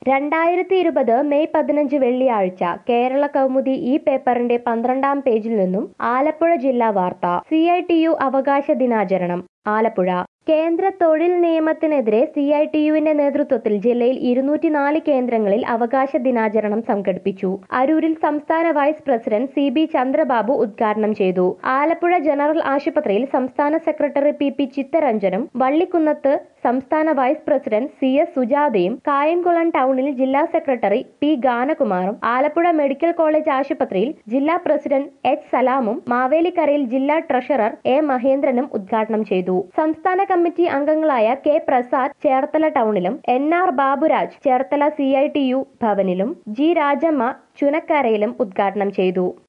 രണ്ടായിരത്തി ഇരുപത് മെയ് പതിനഞ്ച് വെള്ളിയാഴ്ച കേരള കൗമുദി ഈ പേപ്പറിന്റെ പന്ത്രണ്ടാം പേജിൽ നിന്നും ആലപ്പുഴ ജില്ലാ വാർത്ത സി ഐ ടി യു അവകാശ ദിനാചരണം ആലപ്പുഴ കേന്ദ്ര തൊഴിൽ നിയമത്തിനെതിരെ സി ഐ ടി യുവിന്റെ നേതൃത്വത്തിൽ ജില്ലയിൽ ഇരുന്നൂറ്റിനാല് കേന്ദ്രങ്ങളിൽ അവകാശ ദിനാചരണം സംഘടിപ്പിച്ചു അരൂരിൽ സംസ്ഥാന vice president C B Chandrababu ഉദ്ഘാടനം ചെയ്തു ആലപ്പുഴ ജനറൽ ആശുപത്രിയിൽ സംസ്ഥാന സെക്രട്ടറി പി പി ചിത്തരഞ്ജനും വള്ളിക്കുന്നത്ത് സംസ്ഥാന വൈസ് പ്രസിഡന്റ് സി എസ് സുജാതയും കായംകുളം ടൗണിൽ ജില്ലാ സെക്രട്ടറി പി ഗാനകുമാറും ആലപ്പുഴ മെഡിക്കൽ കോളേജ് ആശുപത്രിയിൽ ജില്ലാ പ്രസിഡന്റ് എച്ച് സലാമും മാവേലിക്കരയിൽ ജില്ലാ ട്രഷറർ എ മഹേന്ദ്രനും ഉദ്ഘാടനം ചെയ്തു സംസ്ഥാന കമ്മിറ്റി അംഗങ്ങളായ കെ പ്രസാദ് ചേർത്തല ടൗണിലും N R Baburaj Cherthala C I T U ഭവനിലും ജി രാജമ്മ ചുനക്കരയിലും ഉദ്ഘാടനം ചെയ്തു